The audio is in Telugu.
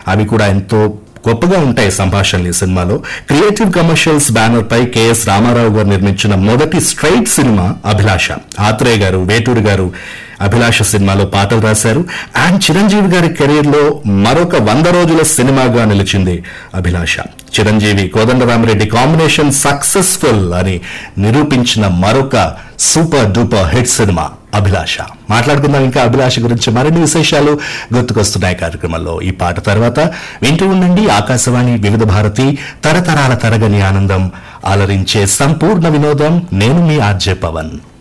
అవి కూడా ఎంతో గొప్పగా ఉంటాయి సంభాషణలు ఈ సినిమాలో క్రియేటివ్ కమర్షియల్స్ బ్యానర్ పై కెఎస్ రామారావు గారు నిర్మించిన మొదటి స్ట్రైట్ సినిమా అభిలాష ఆత్రేయ గారు వేటూరు గారు అభిలాష సినిమాలో పాటలు రాశారు అండ్ చిరంజీవి గారి కెరీర్ లో మరొక వంద రోజుల సినిమాగా నిలిచింది అభిలాష చిరంజీవి కోదండరామరెడ్డి కాంబినేషన్ సక్సెస్ఫుల్ అని నిరూపించిన మరొక సూపర్ డూపర్ హిట్ సినిమా అభిలాష మాట్లాడుకుందాం ఇంకా అభిలాష గురించి మరిన్ని విశేషాలు గుర్తుకొస్తున్నాయి కార్యక్రమంలో ఈ పాట తర్వాత వింటూ ఉండండి ఆకాశవాణి వివిధ భారతి తరతరాల తరగని ఆనందం అలరించే సంపూర్ణ వినోదం నేను మీ ఆర్జే పవన్